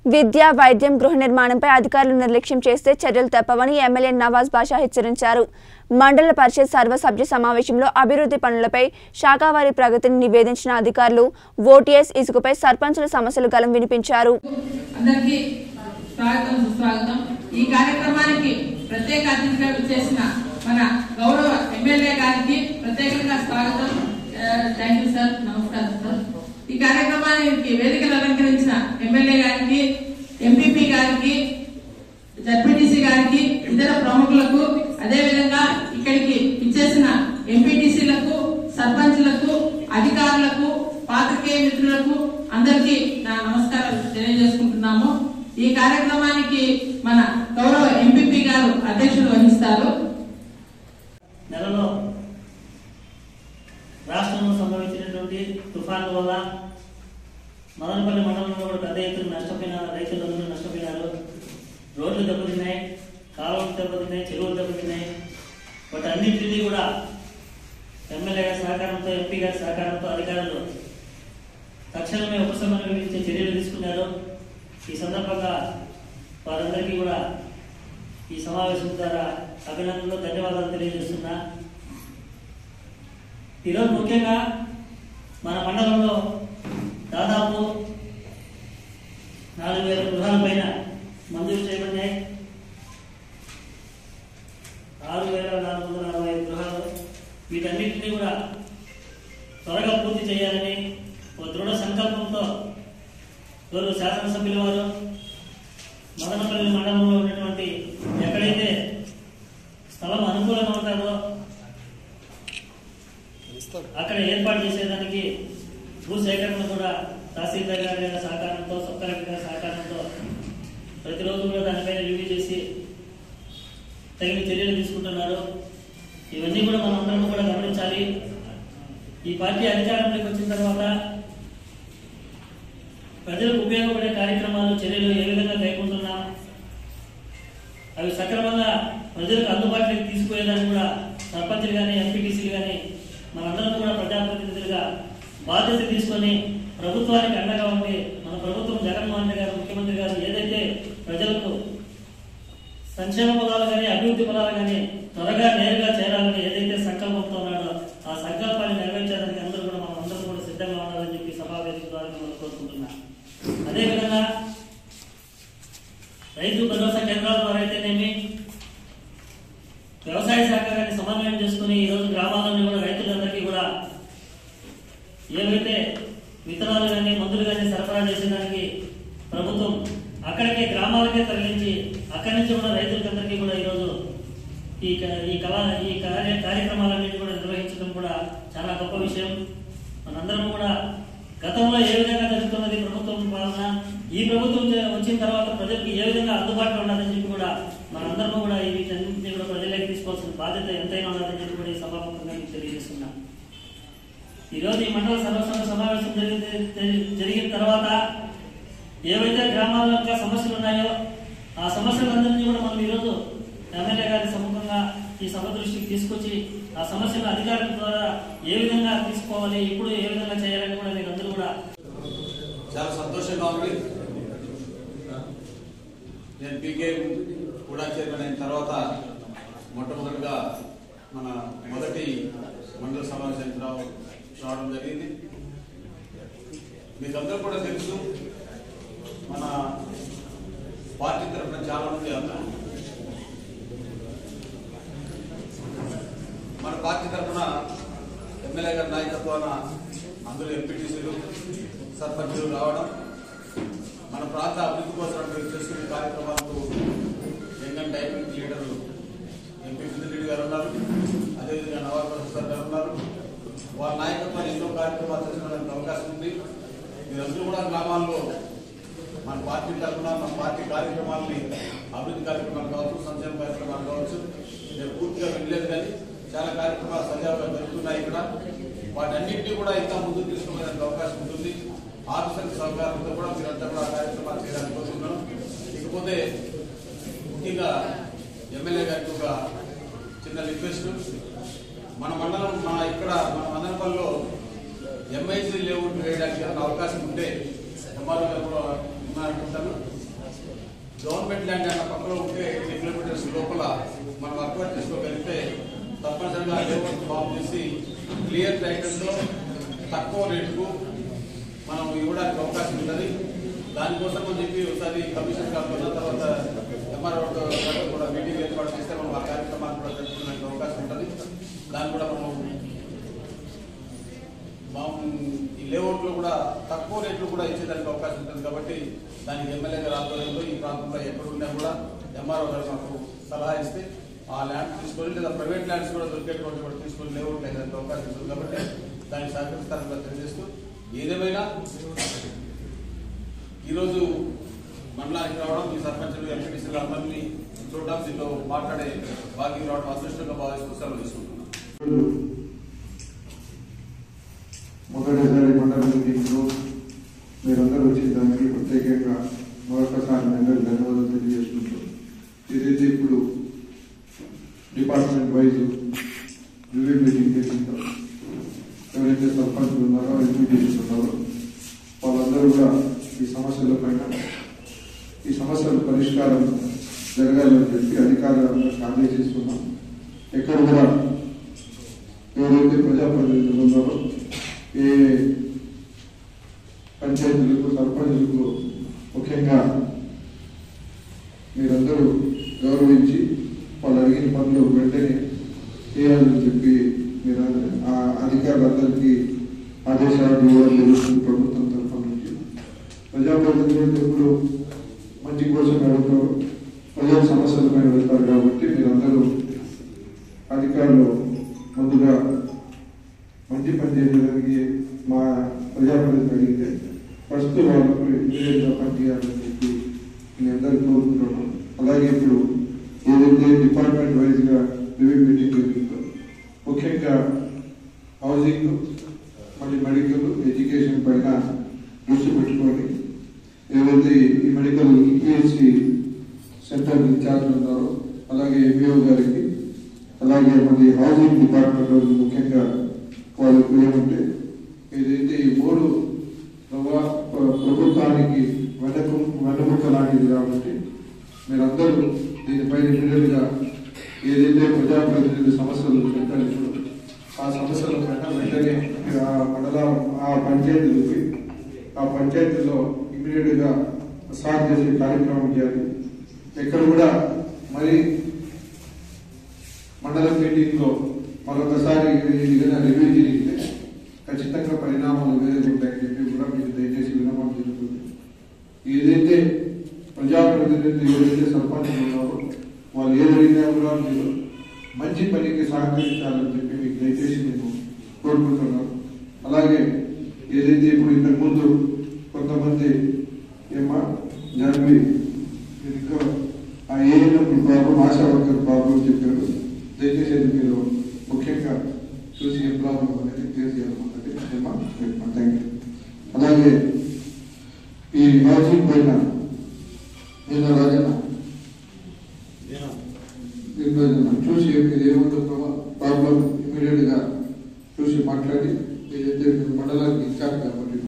విద్య వైద్యం గృహ నిర్మాణంపై అధికారులు నిర్లక్ష్యం చేస్తే చర్యలు తప్పవని ఎమ్మెల్యే నవాజ్ బాషా హెచ్చరించారు మండల పరిషత్ సర్వసభ్య సమావేశంలో అభివృద్ధి పనులపై శాఖావారి ప్రగతిని నివేదించిన అధికారులు ఓటీఎస్ ఇసుకపై సర్పంచుల సమస్యలు గలం వినిపించారు అందరికీ స్వాగతం సుస్వాగతం ఈ కార్యక్రమానికి ప్రత్యేక అతిథిగా చేసిన మన గౌరవ ఎమ్మెల్యే గారికి ప్రత్యేకంగా స్వాగతం థ్యాంక్ యూ సార్ నమస్కారం సార్ ఈ కార్యక్రమానికి వేదికలు అలంకరించిన ఎమ్మెల్యే గారికి ఎంపీపీ గారికి జడ్పీటీసీ గారికి ఇతర ప్రముఖులకు అదేవిధంగా ఇక్కడికి ఇచ్చేసిన ఎంపీటీసీలకు సర్పంచ్లకు అధికారులకు పాత్రికేయ మిత్రులకు అందరికీ నా నమస్కారాలు తెలియజేసుకుంటున్నాము ఈ కార్యక్రమానికి మన గౌరవ ఎంపీపీ గారు అధ్యక్షులు వహిస్తారు నెలలో రాష్ట్రంలో సంభవించినటువంటి తుఫాన్ల వల్ల మదనపల్లి మండలంలో కూడా పెద్ద ఎత్తున నష్టపోయిన రైతులందరూ నష్టపోయినారు రోడ్లు దెబ్బతిన్నాయి కాలువలు దెబ్బతిన్నాయి చెరువులు దెబ్బతిన్నాయి వాటి అన్నింటినీ కూడా ఎమ్మెల్యే గారి సహకారంతో ఎంపీ గారి సహకారంతో అధికారులు తక్షణమే ఉపశమనం ఇచ్చే చర్యలు తీసుకున్నారు ఈ సందర్భంగా వారందరికీ కూడా ఈ సమావేశం ద్వారా అభినందనలు ధన్యవాదాలు తెలియజేస్తున్నా ఈరోజు ముఖ్యంగా మన మండలంలో దాదాపు నాలుగు వేల గృహాల పైన మంజూరు చేయబడినాయి ఆరు వేల నాలుగు వందల అరవై ఐదు గృహాలు వీటన్నిటిని కూడా త్వరగా పూర్తి చేయాలని ఒక దృఢ సంకల్పంతో గౌరవ శాసనసభ్యుల వారు మదనపల్లి మండలంలో ఉన్నటువంటి ఎక్కడైతే స్థలం అనుకూలంగా ఉంటుందో అక్కడ ఏర్పాటు చేసేదానికి భూ సేకరణ కూడా తహసీల్దార్ గారి యొక్క సహకారంతో సబ్ కలెక్టర్ గారి సహకారంతో ప్రతిరోజు కూడా దానిపైన రివ్యూ చేసి తగిన చర్యలు తీసుకుంటున్నారు ఇవన్నీ కూడా మనం అందరం కూడా గమనించాలి ఈ పార్టీ అధికారంలోకి వచ్చిన తర్వాత ప్రజలకు ఉపయోగపడే కార్యక్రమాలు చర్యలు ఏ విధంగా కైకుంటున్నాం అవి సక్రమంగా ప్రజలకు అందుబాటులోకి తీసుకుపోయేదాన్ని కూడా సర్పంచులు కానీ ఎంపీటీసీలు కానీ మనందరం కూడా ప్రజాప్రతినిధులుగా బాధ్యత తీసుకొని ప్రభుత్వానికి అండగా ఉండి మన ప్రభుత్వం జగన్మోహన్ రెడ్డి గారు ముఖ్యమంత్రి గారు ఏదైతే ప్రజలకు సంక్షేమ పదాలు కానీ అభివృద్ధి పదాలు కానీ త్వరగా నేరుగా చేరాలని ఏదైతే సంకల్పంతో ఉన్నాడో ఆ సంకల్పాన్ని నెరవేర్చడానికి అందరూ కూడా మనం అందరం కూడా సిద్ధంగా ఉండాలని చెప్పి సభావేదిక ద్వారా మిమ్మల్ని కోరుకుంటున్నా అదేవిధంగా రైతు భరోసా కేంద్రాల ద్వారా అయితేనేమి వ్యవసాయ శాఖ గారిని సమన్వయం చేసుకుని ఈ రోజు గ్రామాలను కూడా రైతులందరికీ కూడా ఏవైతే విత్తనాలు కానీ మందులు కానీ సరఫరా చేసేదానికి ప్రభుత్వం అక్కడికే గ్రామాలకే తరలించి అక్కడి నుంచి కూడా రైతులందరికీ కూడా ఈరోజు ఈ క- ఈ కళా ఈ కార్య కార్యక్రమాలన్నింటి కూడా నిర్వహించడం కూడా చాలా గొప్ప విషయం మనందరం కూడా గతంలో ఏ విధంగా జరుగుతున్నది ప్రభుత్వం పాలన ఈ ప్రభుత్వం చే- వచ్చిన తర్వాత ప్రజలకు ఏ విధంగా అందుబాటులో ఉన్నదని చెప్పి కూడా మనందరం కూడా ఈ వీటన్నింటినీ కూడా ప్రజలకు తీసుకోవాల్సిన బాధ్యత ఎంతైనా ఉన్నదని చెప్పి కూడా ఈ సభాముఖంగా మీకు తెలియజేస్తున్నాం ఈ రోజు ఈ మండల సర్వసభ సమావేశం జరిగిన జరిగిన తర్వాత ఏవైతే గ్రామాల్లో ఇంకా సమస్యలు ఉన్నాయో ఆ సమస్యలందరినీ కూడా మనం ఈరోజు ఎమ్మెల్యే గారి సముఖంగా ఈ సభ దృష్టికి తీసుకొచ్చి ఆ సమస్యలు అధికారుల ద్వారా ఏ విధంగా తీసుకోవాలి ఇప్పుడు ఏ విధంగా చేయాలని కూడా మీరు అందరూ కూడా చాలా సంతోషంగా ఉంది నేను పీకే కూడా చైర్మన్ అయిన తర్వాత మొట్టమొదటిగా మన మొదటి మండల సమావేశం రావ- రావడం జరిగింది మీకు అందరూ కూడా తెలుసు మన పార్టీ తరఫున చాలా మంది అందరూ మన పార్టీ తరఫున ఎమ్మెల్యే గారి నాయకత్వాన అందరూ ఎంపీటీసీలు సర్పంచులు రావడం మన ప్రాంత అభివృద్ధి కోసం మీరు చేసుకునే కార్యక్రమాలకు యంగ్ అండ్ డైనమిక్ లీడర్లు ఎంపీ రెడ్డి గారు ఉన్నారు అదేవిధంగా నవాబ్ ప్రసాద్ గారు ఉన్నారు వారి నాయకత్వాన్ని ఎన్నో కార్యక్రమాలు చేసుకోవడానికి అవకాశం ఉంది మీరందరూ కూడా గ్రామాల్లో మన పార్టీ తరఫున మన పార్టీ కార్యక్రమాలని అభివృద్ధి కార్యక్రమాలు కావచ్చు సంక్షేమ కార్యక్రమాలు కావచ్చు నేను పూర్తిగా వెళ్ళలేదు కానీ చాలా కార్యక్రమాలు సజావుగా జరుగుతున్నాయి ఇక్కడ వాటన్నింటినీ కూడా ఇంకా ముందుకు తీసుకోవడానికి అవకాశం ఉంటుంది ఆఫీసర్ సహకారంతో కూడా మీరంతా కూడా ఆ కార్యక్రమాలు చేయడానికి కోరుతున్నాను ఇకపోతే ముఖ్యంగా ఎమ్మెల్యే గారికి ఒక చిన్న రిక్వెస్ట్ మన మండలం మన ఇక్కడ మన మదనపల్లిలో ఎంఐసీ లేఅవుట్ వేయడానికి ఏమైనా అవకాశం ఉంటే ఎంఆర్ఓ గారు కూడా ఉన్నారనుకుంటాను గవర్నమెంట్ ల్యాండ్ అన్న పక్కలో ఉంటే ఎన్ని కిలోమీటర్స్ లోపల మనం అక్వైర్ చేసుకోగలిగితే తప్పనిసరిగా లేఅవుట్ ఫామ్ చేసి క్లియర్ టైటిల్తో తక్కువ రేటుకు మనం ఇవ్వడానికి అవకాశం ఉంటుంది దానికోసం అని చెప్పి ఒకసారి కమిషన్ కాకుండా తర్వాత ఎంఆర్ఓ కూడా మీటింగ్ ఏర్పాటు చేస్తే మనం ఆ కార్యక్రమాన్ని కూడా జరుపుకోవడానికి అవకాశం ఉంటుంది దాన్ని కూడా మనం మా ఈ లేఅవుట్లో కూడా తక్కువ రేట్లు కూడా ఇచ్చేదానికి అవకాశం ఉంటుంది కాబట్టి దానికి ఎమ్మెల్యే గారి ఆధ్వర్యంలో ఈ ప్రాంతంలో ఎక్కడ ఉన్నా కూడా ఎంఆర్ఓ గారు మాకు సలహా ఇస్తే ఆ ల్యాండ్ తీసుకొని లేదా ప్రైవేట్ ల్యాండ్స్ కూడా దొరికేటువంటి కూడా తీసుకొని లేఅవుట్ వేయడానికి అవకాశం ఉంటుంది కాబట్టి దానికి సహకరిస్తారని కూడా తెలియజేస్తూ ఏదేమైనా ఈరోజు మండలానికి రావడం ఈ సర్పంచులు ఎంపీటీసీలు అందరినీ చూడడం దీంట్లో మాట్లాడే భాగ్యం రావడం అదృష్టంగా భావిస్తూ సెలవు తీసుకుంటున్నాను మొదటిసారి మండల మీటింగ్లో మీరందరూ వచ్చిన దానికి ప్రత్యేకంగా మరొకసారి మీ అందరూ ధన్యవాదాలు తెలియజేసుకుంటూ ఏదైతే ఇప్పుడు డిపార్ట్మెంట్ వైజ్ రివ్యూ మీటింగ్ చేసిందో ఎవరైతే సర్పంచులు ఉన్నారో ఎంపీటీసీలు ఉన్నారో వాళ్ళందరూ కూడా ఈ సమస్యల పైన ఈ సమస్యల పరిష్కారం జరగాలని చెప్పి అధికారులందరూ ఆదేశిస్తున్నాం ఎక్కడ కూడా ఎవరైతే ప్రజాప్రతినిధులు ఉన్నారో ఏ పంచాయతీలకు సర్పంచులకు ముఖ్యంగా మీరందరూ గౌరవించి వాళ్ళు అడిగిన పనులు వెంటనే చేయాలని చెప్పి మీరు ఆ అధికారులందరికీ ఆదేశాలు ఇవ్వడం జరుగుతుంది ప్రభుత్వం తరఫున నుంచి ప్రజాప్రతినిధులు ఎప్పుడు మంచి కోసం అడుగుతారు ప్రజల సమస్యల పైన వెళ్తారు కాబట్టి మీరందరూ అధికారులు ముందుగా మంచి పని చేయడానికి మా ప్రజాప్రతినిధి అడిగితే ఫస్ట్ వాళ్ళకు ఇమీడియట్గా పని చేయాలని చెప్పి నేను అందరికీ కోరుకుంటున్నాను అలాగే ఇప్పుడు ఏదైతే డిపార్ట్మెంట్ వైజ్గా రివ్యూ మీటింగ్ జరిగిందో ముఖ్యంగా హౌసింగ్ మళ్ళీ మెడికల్ ఎడ్యుకేషన్ పైన దృష్టి పెట్టుకొని ఏదైతే ఈ మెడికల్ ఈపీఎస్సి సెంటర్ ఇన్ఛార్జ్ ఉన్నారో అలాగే ఎంఈఓ గారికి అలాగే మరి హౌసింగ్ డిపార్ట్మెంట్ వాళ్ళు ముఖ్యంగా వాళ్ళకు ఏమంటే ఏదైతే ఈ మూడు ప్రభా- ప్ర- ప్రభుత్వానికి వెనక వెనముక లాంటిది కాబట్టి మీరందరూ దీనిపైన ఇమీడియట్ గా ఏదైతే ప్రజాప్రతినిధి సమస్యలు చెప్పారు ఇప్పుడు ఆ సమస్యల పైన వెంటనే మీరు ఆ మండల ఆ పంచాయతీలు పోయి ఆ పంచాయతీలో ఇమీడియట్ గా సాల్వ్ చేసే కార్యక్రమం చేయాలి ఎక్కడ కూడా మరి మండల మీటింగ్ లో మరొకసారి ఏదైనా రివ్యూ జరిగితే ఖచ్చితంగా పరిణామాలు వేరే ఉంటాయని చెప్పి కూడా మీకు దయచేసి వినమం జరుగుతుంది ఏదైతే ప్రజాప్రతినిధులు ఎవరైతే సర్పంచులు ఉన్నారో వాళ్ళు ఏదైనా కూడా మీరు మంచి పనికి సహకరించాలని చెప్పి మీకు దయచేసి నేను కోరుకుంటున్నాను అలాగే ఏదైతే ఇప్పుడు ఇంతకు ముందు కొంతమంది ఏమా జాన్వి మీరు ఇంకా ఆ ANM problem ASHA worker problem చెప్పారు దయచేసి అది మీరు ముఖ్యంగా చూసి ఏ ప్రాబ్లం అనేది క్లియర్ చేయాలన్నది ఏమా థ్యాంక్ యూ అలాగే ఈ హౌసింగ్ పైన నిన్న రాజన్న